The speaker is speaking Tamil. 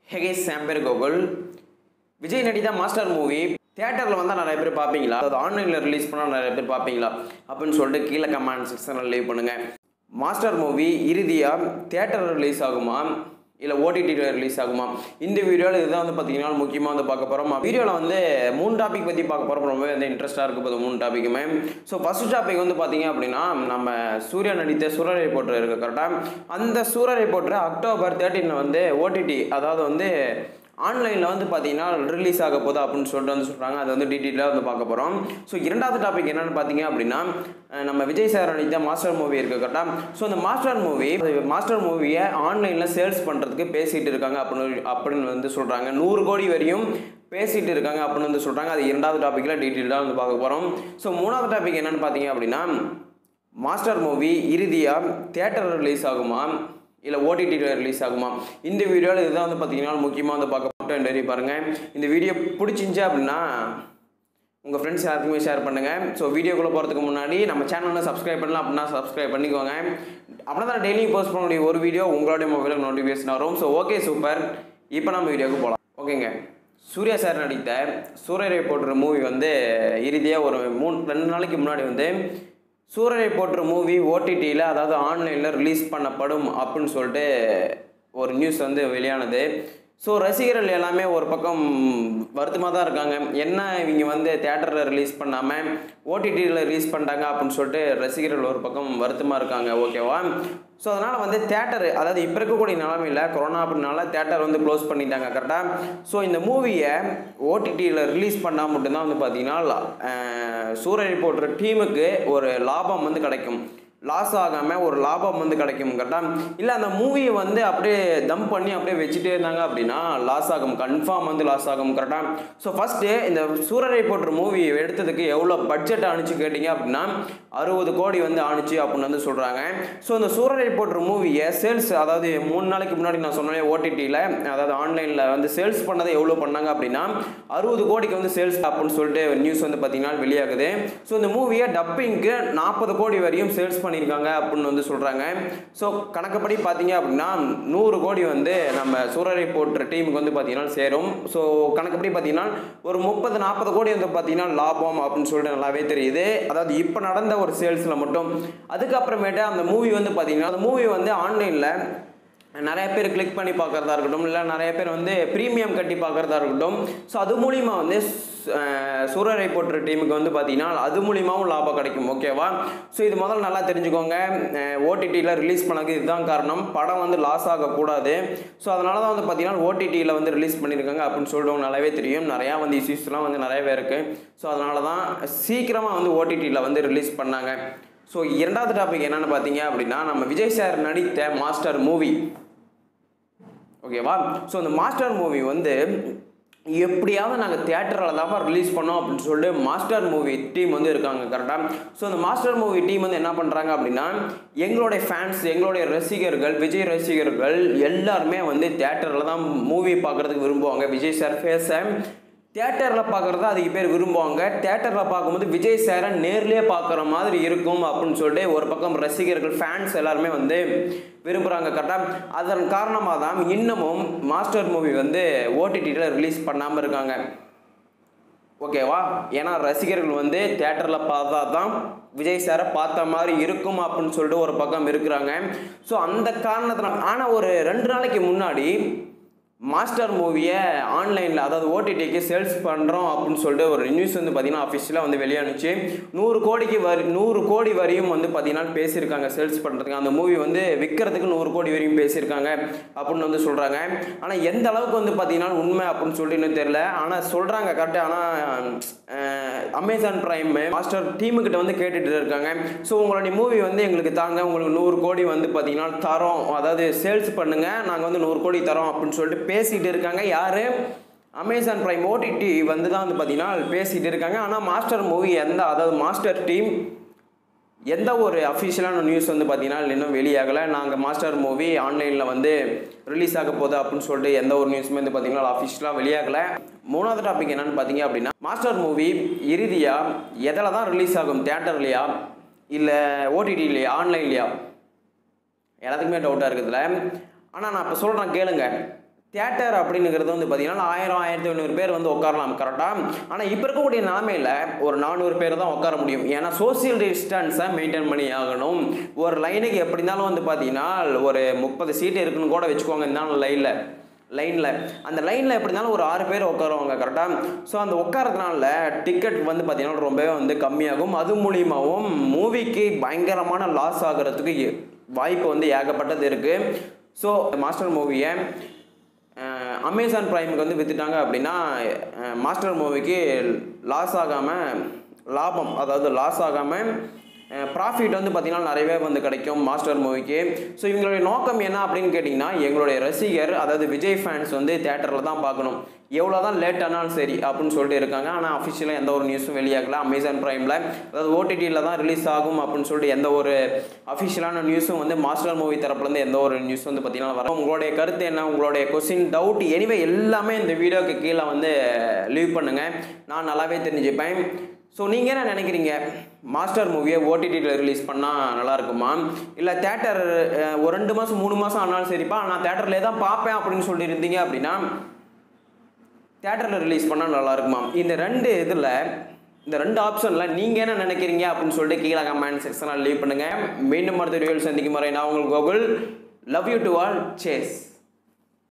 ஹெகே சாம்பர் கோகுல் விஜய் நடித்த மாஸ்டர் மூவி தியேட்டரில் வந்தால் நிறைய பேர் பார்ப்பீங்களா அதாவது ஆன்லைனில் ரிலீஸ் பண்ணால் நிறைய பேர் பார்ப்பீங்களா அப்படின்னு சொல்லிட்டு கீழே கமெண்ட் செக்ஷனில் லீவ் பண்ணுங்கள் மாஸ்டர் மூவி இறுதியாக தியேட்டரில் ரிலீஸ் ஆகுமா இல்லை ஓடிடியில் ரிலீஸ் ஆகுமா இந்த வீடியோவில் இதுதான் வந்து பார்த்தீங்கன்னா முக்கியமாக வந்து பார்க்க போகிறோம் வீடியோவில் வந்து மூணு டாபிக் பற்றி பார்க்க போகிறோம் ரொம்பவே வந்து இன்ட்ரெஸ்ட்டாக இருக்க போகுது மூணு டாப்பிக்குமே ஸோ ஃபஸ்ட் டாபிக் வந்து பார்த்தீங்க அப்படின்னா நம்ம சூர்யா நடித்த சூரரை போட்டு இருக்கு கரெக்டாக அந்த சூரரை போட்டு அக்டோபர் தேர்ட்டீனில் வந்து ஓடிடி அதாவது வந்து ஆன்லைனில் வந்து பார்த்தீங்கன்னா ரிலீஸ் ஆக போகுது அப்படின்னு சொல்லிட்டு வந்து சொல்கிறாங்க அதை வந்து டீட்டெயிலாக வந்து பார்க்க போகிறோம் ஸோ இரண்டாவது டாபிக் என்னென்னு பார்த்தீங்க அப்படின்னா அஹ் நம்ம விஜய் சார் நடித்த மாஸ்டர் மூவி இருக்கு கரெக்டாக ஸோ அந்த மாஸ்டர் மூவி மாஸ்டர் மூவியை ஆன்லைனில் சேல்ஸ் பண்ணுறதுக்கு பேசிகிட்டு இருக்காங்க அப்படின்னு அப்படின்னு வந்து சொல்கிறாங்க நூறு கோடி வரையும் பேசிகிட்டு இருக்காங்க அப்படின்னு வந்து சொல்கிறாங்க அது இரண்டாவது டாப்பிக்கில் டீட்டெயிலாக வந்து பார்க்க போகிறோம் ஸோ மூணாவது டாபிக் என்னென்னு பார்த்தீங்க அப்படின்னா மாஸ்டர் மூவி இறுதியாக தியேட்டர் ரிலீஸ் ஆகுமா இல்லை ஓடிடியில் ரிலீஸ் ஆகுமா இந்த வீடியோவில் இதுதான் வந்து பார்த்தீங்கன்னா முக்கியமாக வந்து பார்க்க மட்டும் டெரி பாருங்கள் இந்த வீடியோ பிடிச்சிருந்துச்சி அப்படின்னா உங்கள் ஃப்ரெண்ட்ஸ் யாருக்குமே ஷேர் பண்ணுங்கள் ஸோ வீடியோக்குள்ளே போகிறதுக்கு முன்னாடி நம்ம சேனலில் சப்ஸ்கிரைப் பண்ணலாம் அப்படின்னா சப்ஸ்கிரைப் பண்ணிக்கோங்க அப்படின்னா தான் டெய்லியும் போஸ்ட் பண்ணக்கூடிய ஒரு வீடியோ உங்களுடைய மொபைலுக்கு நோட்டிஃபிகேஷன் வரும் ஸோ ஓகே சூப்பர் இப்போ நம்ம வீடியோவுக்கு போகலாம் ஓகேங்க சூர்யா சார் நடித்த சூரியரை போட்டுற மூவி வந்து இறுதியாக ஒரு மூணு ரெண்டு நாளைக்கு முன்னாடி வந்து சூரரை போட்டுற மூவி ஓடிடியில் அதாவது ஆன்லைனில் ரிலீஸ் பண்ணப்படும் அப்படின்னு சொல்லிட்டு ஒரு நியூஸ் வந்து வெளியானது ஸோ ரசிகர்கள் எல்லாமே ஒரு பக்கம் வருத்தமாக தான் இருக்காங்க என்ன இவங்க வந்து தேட்டரில் ரிலீஸ் பண்ணாமல் ஓடிடியில் ரிலீஸ் பண்ணிட்டாங்க அப்படின்னு சொல்லிட்டு ரசிகர்கள் ஒரு பக்கம் வருத்தமாக இருக்காங்க ஓகேவா ஸோ அதனால் வந்து தேட்டர் அதாவது இப்போ இருக்கக்கூடிய நிலமையில் கொரோனா அப்படினால தேட்டர் வந்து க்ளோஸ் பண்ணிட்டாங்க கரெக்டாக ஸோ இந்த மூவியை ஓடிடியில் ரிலீஸ் பண்ணால் மட்டும்தான் வந்து பார்த்தீங்கன்னா சூரிய போடுற டீமுக்கு ஒரு லாபம் வந்து கிடைக்கும் லாஸ் ஆகாமல் ஒரு லாபம் வந்து கிடைக்கும் கரெக்டாக இல்லை அந்த மூவியை வந்து அப்படியே தம் பண்ணி அப்படியே வச்சுட்டே இருந்தாங்க அப்படின்னா லாஸ் ஆகும் கன்ஃபார்ம் வந்து லாஸ் ஆகும் கரெக்டாக ஸோ ஃபஸ்ட்டு இந்த சூரரை போட்டுற மூவி எடுத்ததுக்கு எவ்வளோ பட்ஜெட் ஆணுச்சு கேட்டிங்க அப்படின்னா அறுபது கோடி வந்து ஆணுச்சு அப்படின்னு வந்து சொல்கிறாங்க ஸோ இந்த சூரரை போட்டுற மூவியை சேல்ஸ் அதாவது மூணு நாளைக்கு முன்னாடி நான் சொன்னேன் ஓடிடியில் அதாவது ஆன்லைனில் வந்து சேல்ஸ் பண்ணதை எவ்வளோ பண்ணாங்க அப்படின்னா அறுபது கோடிக்கு வந்து சேல்ஸ் அப்படின்னு சொல்லிட்டு நியூஸ் வந்து பார்த்தீங்கன்னா வெளியாகுது ஸோ இந்த மூவியை டப்பிங்க்கு நாற்பது கோடி வரையும் சேல்ஸ் பண்ணியிருக்காங்க அப்படின்னு வந்து சொல்கிறாங்க ஸோ கணக்குப்படி பார்த்தீங்க அப்படின்னா நூறு கோடி வந்து நம்ம சூரரை போட்டுற டீமுக்கு வந்து பார்த்தீங்கன்னா சேரும் ஸோ கணக்குப்படி பார்த்தீங்கன்னா ஒரு முப்பது நாற்பது கோடி வந்து பார்த்தீங்கன்னா லாபம் அப்படின்னு சொல்லிட்டு நல்லாவே தெரியுது அதாவது இப்போ நடந்த ஒரு சேல்ஸில் மட்டும் அதுக்கப்புறமேட்டு அந்த மூவி வந்து பார்த்தீங்கன்னா அந்த மூவி வந்து ஆன்லைனில் நிறைய பேர் கிளிக் பண்ணி பார்க்குறதா இருக்கட்டும் இல்லை நிறைய பேர் வந்து ப்ரீமியம் கட்டி பார்க்குறதா இருக்கட்டும் ஸோ அது மூலிமா வந்து சூரரை போட்டுற டீமுக்கு வந்து பார்த்தீங்கன்னா அது மூலியமாகவும் லாபம் கிடைக்கும் ஓகேவா ஸோ இது முதல்ல நல்லா தெரிஞ்சுக்கோங்க ஓடிடியில் ரிலீஸ் பண்ணது இதுதான் காரணம் படம் வந்து லாஸ் ஆகக்கூடாது ஸோ அதனால தான் வந்து பார்த்தீங்கன்னா ஓடிடியில் வந்து ரிலீஸ் பண்ணியிருக்காங்க அப்படின்னு சொல்லிட்டு நல்லாவே தெரியும் நிறையா வந்து இஷ்யூஸ்லாம் வந்து நிறையவே இருக்குது ஸோ அதனால தான் சீக்கிரமாக வந்து ஓடிடியில் வந்து ரிலீஸ் பண்ணாங்க ஸோ இரண்டாவது டாபிக் என்னென்னு பார்த்தீங்க அப்படின்னா நம்ம விஜய் சார் நடித்த மாஸ்டர் மூவி ஓகேவா ஸோ இந்த மாஸ்டர் மூவி வந்து எப்படியாவது நாங்கள் தேட்டரில் தான் ரிலீஸ் பண்ணோம் அப்படின்னு சொல்லிட்டு மாஸ்டர் மூவி டீம் வந்து இருக்காங்க கரெக்டாக ஸோ அந்த மாஸ்டர் மூவி டீம் வந்து என்ன பண்ணுறாங்க அப்படின்னா எங்களுடைய ஃபேன்ஸ் எங்களுடைய ரசிகர்கள் விஜய் ரசிகர்கள் எல்லாருமே வந்து தேட்டரில் தான் மூவி பார்க்குறதுக்கு விரும்புவாங்க விஜய் சார் ஃபேஸை தேட்டரில் பார்க்குறது அதிக பேர் விரும்புவாங்க தேட்டரில் பார்க்கும்போது விஜய் சாரை நேர்லேயே பார்க்குற மாதிரி இருக்கும் அப்படின்னு சொல்லிட்டு ஒரு பக்கம் ரசிகர்கள் ஃபேன்ஸ் எல்லாருமே வந்து விரும்புகிறாங்க கரெக்டாக அதன் காரணமாக தான் இன்னமும் மாஸ்டர் மூவி வந்து ஓடிடியில் ரிலீஸ் பண்ணாமல் இருக்காங்க ஓகேவா ஏன்னா ரசிகர்கள் வந்து தேட்டரில் பார்த்தா தான் விஜய் சாரை பார்த்த மாதிரி இருக்கும் அப்படின்னு சொல்லிட்டு ஒரு பக்கம் இருக்கிறாங்க ஸோ அந்த காரணத்தினால் ஆனால் ஒரு ரெண்டு நாளைக்கு முன்னாடி மாஸ்டர் மூவியை ஆன்லைனில் அதாவது ஓடிடிக்கு சேல்ஸ் பண்ணுறோம் அப்படின்னு சொல்லிட்டு ஒரு நியூஸ் வந்து பார்த்திங்கன்னா அஃபிஷியலாக வந்து வெளியானுச்சு நூறு கோடிக்கு வரி நூறு கோடி வரையும் வந்து பார்த்திங்கன்னா பேசியிருக்காங்க சேல்ஸ் பண்ணுறதுக்கு அந்த மூவி வந்து விற்கிறதுக்கு நூறு கோடி வரையும் பேசியிருக்காங்க அப்படின்னு வந்து சொல்கிறாங்க ஆனால் எந்த அளவுக்கு வந்து பார்த்திங்கன்னா உண்மை அப்படின்னு சொல்லிட்டு இன்னும் தெரில ஆனால் சொல்கிறாங்க கரெக்டாக ஆனால் அமேசான் ப்ரைம் மாஸ்டர் டீமுக்கிட்ட வந்து கேட்டுட்டு இருக்காங்க ஸோ உங்களுடைய மூவி வந்து எங்களுக்கு தாங்க உங்களுக்கு நூறு கோடி வந்து பார்த்திங்கன்னா தரோம் அதாவது சேல்ஸ் பண்ணுங்கள் நாங்கள் வந்து நூறு கோடி தரோம் அப்படின்னு சொல்லிட்டு பேசிகிட்டு இருக்காங்க யார் அமேசான் ப்ரைம் ஓடிடி வந்து தான் வந்து பார்த்தீங்கன்னா பேசிகிட்டு இருக்காங்க ஆனால் மாஸ்டர் மூவி எந்த அதாவது மாஸ்டர் டீம் எந்த ஒரு அஃபிஷியலான நியூஸ் வந்து பார்த்தீங்கன்னா இன்னும் வெளியாகலை நாங்கள் மாஸ்டர் மூவி ஆன்லைனில் வந்து ரிலீஸ் ஆக போகுது அப்படின்னு சொல்லிட்டு எந்த ஒரு நியூஸுமே வந்து பார்த்தீங்கன்னா அஃபிஷியலாக வெளியாகலை மூணாவது டாபிக் என்னன்னு பார்த்தீங்க அப்படின்னா மாஸ்டர் மூவி இறுதியாக எதில் தான் ரிலீஸ் ஆகும் தேட்டர்லையா இல்லை ஓடிடிலையா ஆன்லைன்லையா எல்லாத்துக்குமே டவுட்டாக இருக்குதுல ஆனால் நான் இப்போ சொல்கிறேன் கேளுங்க தியேட்டர் அப்படிங்கிறது வந்து பார்த்தீங்கன்னா ஆயிரம் ஆயிரத்தி ஐநூறு பேர் வந்து உட்காரலாம் கரெக்டாக ஆனால் இப்போ இருக்கக்கூடிய நிலமையில் ஒரு நானூறு பேர் தான் உட்கார முடியும் ஏன்னா சோசியல் டிஸ்டன்ஸை மெயின்டைன் பண்ணி ஆகணும் ஒரு லைனுக்கு எப்படி இருந்தாலும் வந்து பார்த்தீங்கன்னா ஒரு முப்பது சீட் இருக்குன்னு கூட வச்சுக்கோங்க இந்த லைனில் லைனில் அந்த லைனில் எப்படி இருந்தாலும் ஒரு ஆறு பேர் உட்காருவாங்க கரெக்டாக ஸோ அந்த உட்காரதுனால டிக்கெட் வந்து பார்த்திங்கன்னா ரொம்பவே வந்து கம்மியாகும் அது மூலியமாகவும் மூவிக்கு பயங்கரமான லாஸ் ஆகிறதுக்கு எ- வாய்ப்பு வந்து ஏகப்பட்டது இருக்குது ஸோ மாஸ்டர் மூவியை அமேசான் ப்ரைமுக்கு வந்து விற்றுட்டாங்க அப்படின்னா அஹ், மாஸ்டர் மூவிக்கு லாஸ் ஆகாமல் லாபம் அதாவது லாஸ் ஆகாமல் ப்ராஃபிட் வந்து பார்த்திங்கன்னா நிறையவே வந்து கிடைக்கும் மாஸ்டர் மூவிக்கு ஸோ இவங்களுடைய நோக்கம் என்ன அப்படின்னு கேட்டிங்கன்னா எங்களுடைய ரசிகர் அதாவது விஜய் ஃபேன்ஸ் வந்து தேட்டரில் தான் பார்க்கணும் எவ்வளோ தான் லேட் ஆனாலும் சரி அப்படின்னு சொல்லிட்டு இருக்காங்க ஆனால் அஃபிஷியலாக எந்த ஒரு நியூஸும் வெளியாகல அமேசான் ப்ரைமில் அதாவது ஓடிடியில் தான் ரிலீஸ் ஆகும் அப்படின்னு சொல்லிட்டு எந்த ஒரு அஃபிஷியலான நியூஸும் வந்து மாஸ்டர் மூவி தரப்புலேருந்து எந்த ஒரு நியூஸ் வந்து பார்த்தீங்கன்னா வரும் உங்களுடைய கருத்து என்ன உங்களுடைய கொஸ்டின் டவுட் எனிவே எல்லாமே இந்த வீடியோக்கு கீழே வந்து லீவ் பண்ணுங்கள் நான் நல்லாவே தெரிஞ்சுப்பேன் ஸோ நீங்கள் என்ன நினைக்கிறீங்க மாஸ்டர் மூவியை ஓடிடியில் ரிலீஸ் பண்ணால் நல்லா இருக்குமா இல்லை தேட்டர் ஒரு ரெண்டு மாதம் மூணு மாதம் ஆனாலும் சரிப்பா நான் தேட்டர்லேயே தான் பார்ப்பேன் அப்படின்னு சொல்லி இருந்தீங்க அப்படின்னா தேட்டரில் ரிலீஸ் பண்ணால் நல்லா இருக்குமா இந்த ரெண்டு இதில் இந்த ரெண்டு ஆப்ஷனில் நீங்கள் என்ன நினைக்கிறீங்க அப்படின்னு சொல்லிட்டு கீழே கமெண்ட் செக்ஷனில் லீவ் பண்ணுங்கள் மீண்டும் அடுத்த வீடியோவில் சந்திக்கும் வரை நான் உங்களுக்கு Gokul love you to all chase